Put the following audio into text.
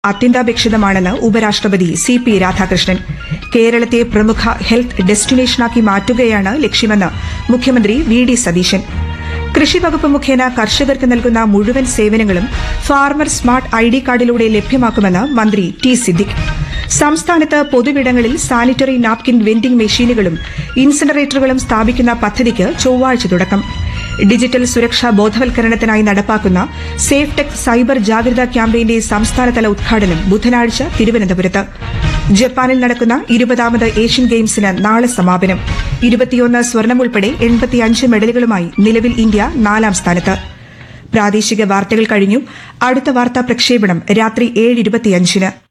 അത്യന്താപേക്ഷിതമാണെന്ന് ഉപരാഷ്ട്രപതി C P Radhakrishnan കേരളത്തെ പ്രമുഖ ഹെൽത്ത് ഡെസ്റ്റിനേഷനാക്കി മാറ്റുകയാണ് ലക്ഷ്യമെന്ന് മുഖ്യമന്ത്രി വി ഡി സതീശൻ കൃഷിവകുപ്പ് മുഖേന കർഷകർക്ക് നൽകുന്ന മുഴുവൻ സേവനങ്ങളും ഫാർമർ സ്മാർട്ട് ഐ ഡി കാർഡിലൂടെ ലഭ്യമാക്കുമെന്ന് മന്ത്രി ടി സിദ്ദിഖ് സംസ്ഥാനത്ത് പൊതുവിടങ്ങളിൽ സാനിറ്ററി നാപ്കിൻ വെൻഡിംഗ് മെഷീനുകളും ഇൻസിനറേറ്ററുകളും സ്ഥാപിക്കുന്ന പദ്ധതിക്ക് ചൊവ്വാഴ്ച തുടക്കം ഡിജിറ്റൽ സുരക്ഷാ ബോധവൽക്കരണത്തിനായി നടപ്പാക്കുന്ന സേഫ് ടെക് സൈബർ ജാഗ്രതാ ക്യാമ്പയിന്റെ സംസ്ഥാനതല ഉദ്ഘാടനം ബുധനാഴ്ച തിരുവനന്തപുരത്ത് ജപ്പാനിൽ നടക്കുന്ന ഇരുപതാമത് ഏഷ്യൻ ഗെയിംസിന് നാളെ സമാപനം ഇരുപത്തിയൊന്ന് സ്വർണം ഉൾപ്പെടെ എൺപത്തിയഞ്ച് മെഡലുകളുമായി നിലവിൽ ഇന്ത്യ നാലാം സ്ഥാനത്ത് പ്രാദേശിക വാർത്തകൾ കഴിഞ്ഞു അടുത്ത വാർത്താ പ്രക്ഷേപണം രാത്രി ഏഴ് ഇരുപത്തിയഞ്ചിന്